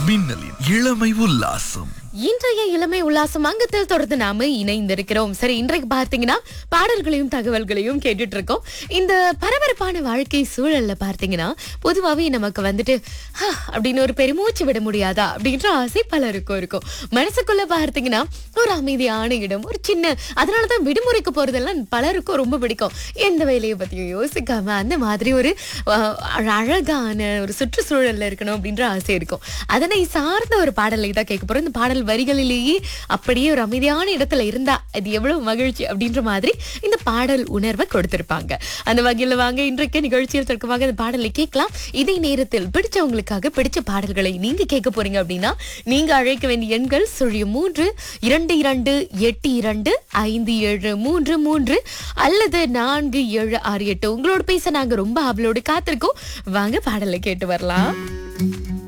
மின்னலின் இளமை உல்லாசம் இன்றைய இளமை உல்லாசம் அங்கத்தில் தொடர்ந்து நாம இணைந்திருக்கிறோம் சரி இன்றைக்கு பார்த்தீங்கன்னா பாடல்களையும் தகவல்களையும் கேட்டுட்டு இருக்கோம் இந்த பரபரப்பான வாழ்க்கை சூழல்ல பார்த்தீங்கன்னா பொதுவாகவே நமக்கு வந்துட்டு "ஹா" அப்படின்னு ஒரு பெருமூச்சு விட முடியாதா அப்படின்ற ஆசை பலருக்கும் இருக்கும் மனசுக்குள்ள பார்த்தீங்கன்னா ஒரு அமைதியான இடம் ஒரு சின்ன அதனாலதான் விடுமுறைக்கு போறதெல்லாம் பலருக்கும் ரொம்ப பிடிக்கும் எந்த வேலையை பத்தியும் யோசிக்காம அந்த மாதிரி ஒரு அஹ், அழகான ஒரு சுற்றுச்சூழல்ல இருக்கணும் அப்படின்ற ஆசை இருக்கும் அதனை சார்ந்த ஒரு பாடலை தான் கேட்க போறோம் இந்த பாடல் வரிகளிலேயே அப்படியே ஒரு அமைதியான இடத்துல இருந்தா அது எவ்வளவு மகிழ்ச்சி அப்படின்ற மாதிரி இந்த பாடல் உணர்வை கொடுத்திருப்பாங்க அந்த வகையில வாங்க இன்றைக்கு நிகழ்ச்சியில் தொடக்கமாக இந்த பாடலை கேட்கலாம் இதே நேரத்தில் பிடிச்சவங்களுக்காக பிடிச்ச பாடல்களை நீங்க கேட்க போறீங்க அப்படின்னா நீங்க அழைக்க வேண்டிய எண்கள் சுழியம் மூன்று இரண்டு இரண்டு எட்டு இரண்டு ஐந்து ஏழு மூன்று மூன்று அல்லது நான்கு ஏழு ஆறு எட்டு உங்களோட பேச நாங்க ரொம்ப அவளோடு காத்திருக்கோம் வாங்க பாடலை கேட்டு வரலாம்